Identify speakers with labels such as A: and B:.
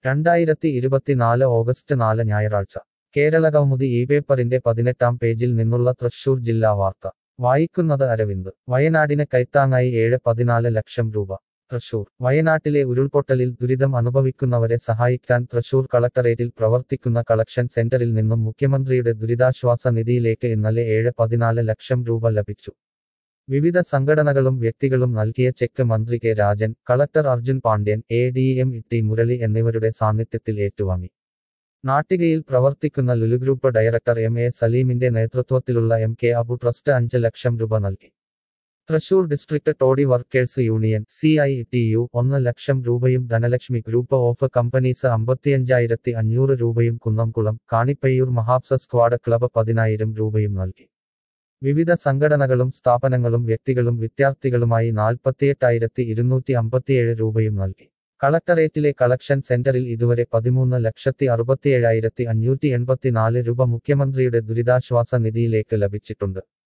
A: രണ്ടായിരത്തി ഇരുപത്തിനാല് ഓഗസ്റ്റ് നാല് ഞായറാഴ്ച കേരള കൗമുദി ഈ പേപ്പറിന്റെ പതിനെട്ടാം പേജിൽ നിന്നുള്ള തൃശൂർ ജില്ലാ വാർത്ത വായിക്കുന്നത് അരവിന്ദ് വയനാടിന് കൈത്താങ്ങായി ഏഴ് പതിനാല് ലക്ഷം രൂപ തൃശൂർ വയനാട്ടിലെ ഉരുൾപൊട്ടലിൽ ദുരിതം അനുഭവിക്കുന്നവരെ സഹായിക്കാൻ തൃശൂർ കളക്ടറേറ്റിൽ പ്രവർത്തിക്കുന്ന കളക്ഷൻ സെന്ററിൽ നിന്നും മുഖ്യമന്ത്രിയുടെ ദുരിതാശ്വാസ നിധിയിലേക്ക് ഇന്നലെ ഏഴ് പതിനാല് ലക്ഷം രൂപ ലഭിച്ചു വിവിധ സംഘടനകളും വ്യക്തികളും നൽകിയ ചെക്ക് മന്ത്രി K Rajan collector Arjun Pandian A D M T Murali എന്നിവരുടെ സാന്നിധ്യത്തിൽ ഏറ്റുവാങ്ങി നാട്ടികയിൽ പ്രവർത്തിക്കുന്ന Lulu group director M A സലീമിന്റെ നേതൃത്വത്തിലുള്ള എം കെ അബു ട്രസ്റ്റ് അഞ്ച് ലക്ഷം രൂപ നൽകി Thrissur district toddy workers union C I T U ഒന്ന് ലക്ഷം രൂപയും ധനലക്ഷ്മി ഗ്രൂപ്പ് ഓഫ് കമ്പനീസ് അമ്പത്തിയഞ്ചായിരത്തി അഞ്ഞൂറ് രൂപയും കുന്നംകുളം കാണിപ്പയ്യൂർ മഹാപ്സ സ്ക്വാഡ് ക്ലബ് പതിനായിരം രൂപയും നൽകി വിവിധ സംഘടനകളും സ്ഥാപനങ്ങളും വ്യക്തികളും വിദ്യാർത്ഥികളുമായി നാൽപ്പത്തിയെട്ടായിരത്തി ഇരുന്നൂറ്റി അമ്പത്തിയേഴ് രൂപയും നൽകി കളക്ടറേറ്റിലെ കളക്ഷൻ സെന്ററിൽ ഇതുവരെ പതിമൂന്ന് ലക്ഷത്തി അറുപത്തിയേഴായിരത്തി അഞ്ഞൂറ്റി എൺപത്തിനാല് രൂപ മുഖ്യമന്ത്രിയുടെ ദുരിതാശ്വാസ നിധിയിലേക്ക് ലഭിച്ചിട്ടുണ്ട്